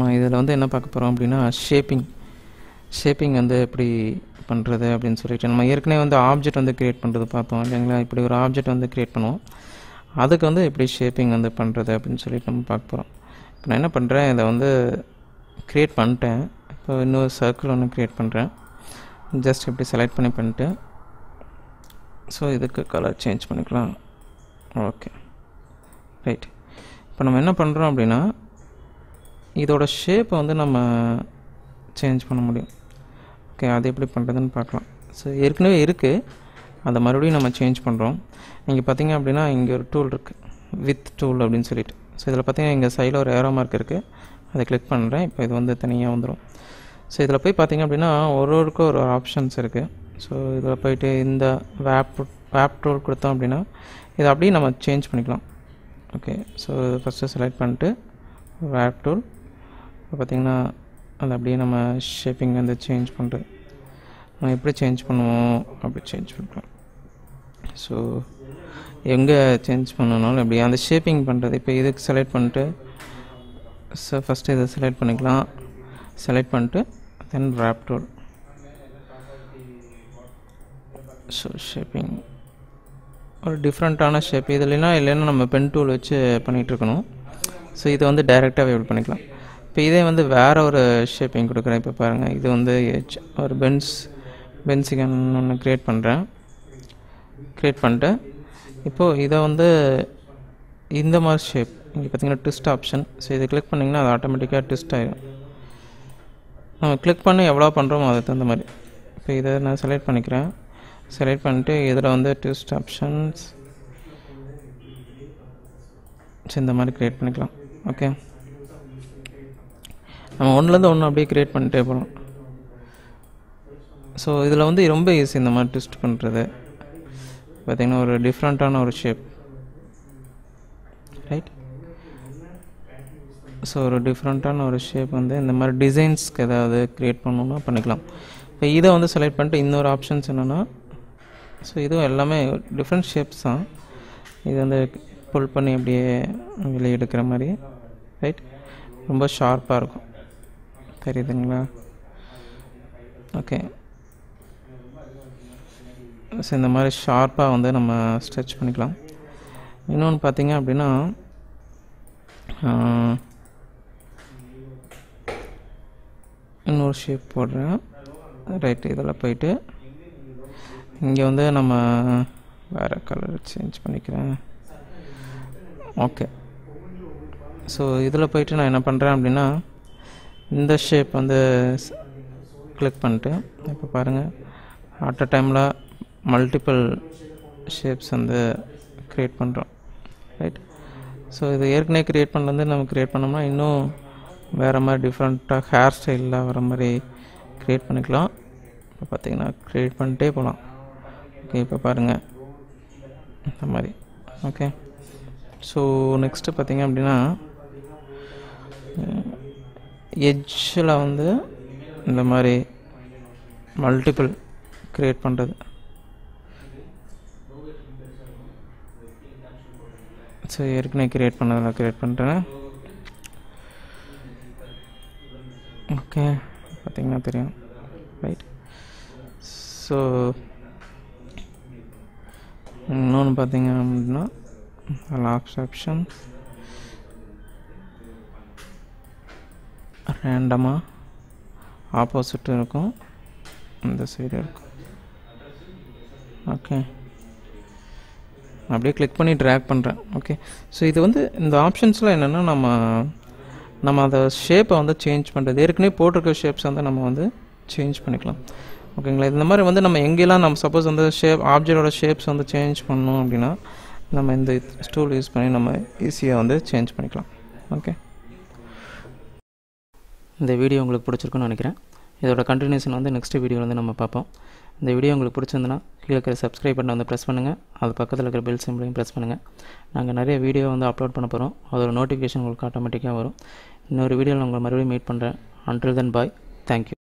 இதில் வந்து என்ன பார்க்க போகிறோம் அப்படின்னா ஷேப்பிங் ஷேப்பிங் வந்து எப்படி பண்ணுறது அப்படின்னு சொல்லிட்டு நம்ம ஏற்கனவே வந்து ஆப்ஜெக்ட் வந்து க்ரியேட் பண்ணுறது பார்த்தோம் இல்லைங்களா இப்படி ஒரு ஆப்ஜெக்ட் வந்து க்ரியேட் பண்ணுவோம் அதுக்கு வந்து எப்படி ஷேப்பிங் வந்து பண்ணுறது அப்படின்னு சொல்லிட்டு நம்ம பார்க்க போகிறோம் இப்போ நான் என்ன பண்ணுறேன் இதை வந்து க்ரியேட் பண்ணிட்டேன் இப்போ இன்னொரு சர்க்கிள் ஒன்று க்ரியேட் பண்ணுறேன் ஜஸ்ட் இப்படி செலக்ட் பண்ணி பண்ணிட்டு ஸோ இதுக்கு கலர் சேஞ்ச் பண்ணிக்கலாம் ஓகே ரைட் இப்போ நம்ம என்ன பண்ணுறோம் அப்படின்னா இதோட ஷேப்பை வந்து நம்ம சேஞ்ச் பண்ண முடியும் ஓகே அது எப்படி பண்ணுறதுன்னு பார்க்கலாம் ஸோ ஏற்கனவே இருக்குது அதை மறுபடியும் நம்ம சேஞ்ச் பண்ணுறோம் இங்கே பார்த்தீங்க அப்படின்னா இங்கே ஒரு டூல் இருக்குது வித் டூல் அப்படின்னு சொல்லிட்டு ஸோ இதில் பார்த்தீங்கன்னா இங்கே சைடில் ஒரு ஏரோ மார்க் இருக்குது அதை கிளிக் பண்ணுறேன் இப்போ இது வந்து தனியாக வந்துடும் ஸோ இதில் போய் பார்த்தீங்க அப்படின்னா ஒரு ஒருக்கும் ஒரு ஆப்ஷன்ஸ் இருக்குது ஸோ இதில் போயிட்டு இந்த வேப் வேப் டூல் கொடுத்தோம் அப்படின்னா இதை அப்படியே நம்ம சேஞ்ச் பண்ணிக்கலாம் ஓகே ஸோ ஃபஸ்ட்டு செலக்ட் பண்ணிட்டு வேப் டூல் இப்போ பார்த்திங்கன்னா அது அப்படியே நம்ம ஷேப்பிங் வந்து சேஞ்ச் பண்ணுறது நம்ம எப்படி சேஞ்ச் பண்ணுவோம் அப்படி சேஞ்ச் பண்ணிக்கலாம் ஸோ எங்கே சேஞ்ச் பண்ணனாலும் எப்படி அந்த ஷேப்பிங் பண்ணுறது இப்போ இதுக்கு செலக்ட் பண்ணிட்டு ஸோ ஃபஸ்ட்டு இதை செலக்ட் பண்ணிக்கலாம் செலக்ட் பண்ணிட்டு then warp tool so shaping ஒரு டிஃப்ரெண்ட்டான ஷேப் இது இல்லைன்னா இல்லைன்னா நம்ம பென் டூல் வச்சு பண்ணிகிட்ருக்கணும் ஸோ இதை வந்து டைரெக்டாகவே எப்படி பண்ணிக்கலாம் இப்போ இதே வந்து வேறு ஒரு ஷேப்பிங் கொடுக்குறேன் இப்போ பாருங்கள் இது வந்து H- ஒரு பென்ஸ் பென்சிகன் ஒன்று க்ரியேட் பண்ணுறேன் க்ரியேட் பண்ணிட்டு இப்போது இதை வந்து இந்த மாதிரி ஷேப் இங்கே பார்த்தீங்கன்னா ட்விஸ்ட் ஆப்ஷன் ஸோ இதை கிளிக் பண்ணிங்கன்னா அது ஆட்டோமேட்டிக்காக ட்விஸ்ட் ஆயிடும் நம்ம கிளிக் பண்ணி எவ்வளோ பண்ணுறோமோ அதுக்கு தகுந்த மாதிரி இப்போ இதை நான் செலக்ட் பண்ணிக்கிறேன் செலக்ட் பண்ணிட்டு இதில் வந்து ட்விஸ்ட் ஆப்ஷன்ஸ் இந்த மாதிரி க்ரியேட் பண்ணிக்கலாம் ஓகே நம்ம ஒன்றுலேருந்து ஒன்று அப்படியே க்ரியேட் பண்ணிட்டே போகலாம் ஸோ இதில் வந்து ரொம்ப ஈஸி இந்த மாதிரி ட்விஸ்ட் பண்ணுறது பார்த்திங்கன்னா ஒரு டிஃப்ரெண்ட்டான ஒரு ஷேப் ரைட் ஸோ ஒரு டிஃப்ரெண்ட்டான ஒரு ஷேப் வந்து இந்த மாதிரி டிசைன்ஸ்க்கு ஏதாவது க்ரியேட் பண்ணணுன்னா பண்ணிக்கலாம் இப்போ இதை வந்து செலக்ட் பண்ணிட்டு இன்னொரு ஆப்ஷன்ஸ் என்னென்னா ஸோ இதுவும் எல்லாமே டிஃப்ரெண்ட் ஷேப்ஸ் தான் இது வந்து புல் பண்ணி அப்படியே வெளியே எடுக்கிற மாதிரி ரைட் ரொம்ப ஷார்ப்பாக இருக்கும் தெரியுதுங்களா ஓகே ஸோ இந்த மாதிரி ஷார்ப்பாக வந்து நம்ம ஸ்ட்ரெச் பண்ணிக்கலாம் இன்னொன்று பார்த்தீங்க அப்படின்னா ஆஹ், இன்னொரு ஷேப் போடுறேன் ரைட் இதில் போயிட்டு இங்கே வந்து நம்ம வேறு கலர் சேஞ்ச் பண்ணிக்கிறேன் ஓகே ஸோ இதில் போயிட்டு நான் என்ன பண்ணுறேன் அப்படின்னா இந்த ஷேப் வந்து கிளிக் பண்ணிட்டு இப்போ பாருங்கள் அட் அ டைமில் மல்டிபிள் ஷேப்ஸ் வந்து க்ரியேட் பண்ணுறோம் ரைட் ஸோ இது ஏற்கனவே க்ரியேட் பண்ணது நம்ம க்ரியேட் பண்ணோம்னா இன்னும் வேறு மாதிரி டிஃப்ரெண்ட்டாக ஹேர் ஸ்டைலில் வர மாதிரி க்ரியேட் பண்ணிக்கலாம் இப்போ பார்த்தீங்கன்னா க்ரியேட் பண்ணிட்டே போகலாம் ஓகே இப்போ பாருங்கள் இந்த மாதிரி ஓகே ஸோ நெக்ஸ்ட்டு பார்த்தீங்க அப்படின்னா எட்ஜில் வந்து இந்த மாதிரி மல்டிபிள் க்ரியேட் பண்ணுறது ஸோ ஏற்கனவே க்ரியேட் பண்ணதில் க்ரியேட் பண்ணுறேன் ஓகே பார்த்தீங்கன்னா தெரியும் ரைட் ஸோ இன்னொன்று பார்த்தீங்க அப்படின்னா லாஸ்ட் ஆப்ஷன் ரேண்டமாக ஆப்போசிட்டும் இருக்கும் இந்த சைடு இருக்கும் ஓகே அப்படியே கிளிக் பண்ணி ட்ராக் பண்ணுறேன் ஓகே ஸோ இது வந்து இந்த ஆப்ஷன்ஸில் என்னென்னா நம்ம நம்ம அதை ஷேப்பை வந்து சேஞ்ச் பண்ணுறது ஏற்கனவே போட்டிருக்க ஷேப்ஸ் வந்து நம்ம வந்து சேஞ்ச் பண்ணிக்கலாம் ஓகேங்களா இந்த மாதிரி வந்து நம்ம எங்கெல்லாம் நம்ம சப்போஸ் வந்து ஷேப் ஆப்ஜெக்டோட ஷேப்ஸ் வந்து சேஞ்ச் பண்ணோம் அப்படின்னா நம்ம இந்த ஸ்டூல் யூஸ் பண்ணி நம்ம ஈஸியாக வந்து சேஞ்ச் பண்ணிக்கலாம் ஓகே இந்த வீடியோ உங்களுக்கு பிடிச்சிருக்குன்னு நினைக்கிறேன் இதோட கண்டினியூஷன் வந்து நெக்ஸ்ட் வீடியோவில் வந்து நம்ம பார்ப்போம் இந்த வீடியோ உங்களுக்கு பிடிச்சிருந்துன்னா கீழே இருக்கிற சப்ஸ்கிரைப் பட்டனை வந்து ப்ரெஸ் பண்ணுங்கள் அது பக்கத்தில் இருக்கிற பெல் சிம்பிளையும் ப்ரெஸ் பண்ணுங்கள் நாங்கள் நிறைய வீடியோ வந்து அப்லோட் பண்ண போகிறோம் அதோட நோட்டிஃபிகேஷன் உங்களுக்கு ஆட்டோமேட்டிக்காக வரும் இன்னொரு வீடியோவில் உங்களை மறுபடியும் மீட் பண்ணுறேன் அன்டில் தென் பாய் தேங்க்யூ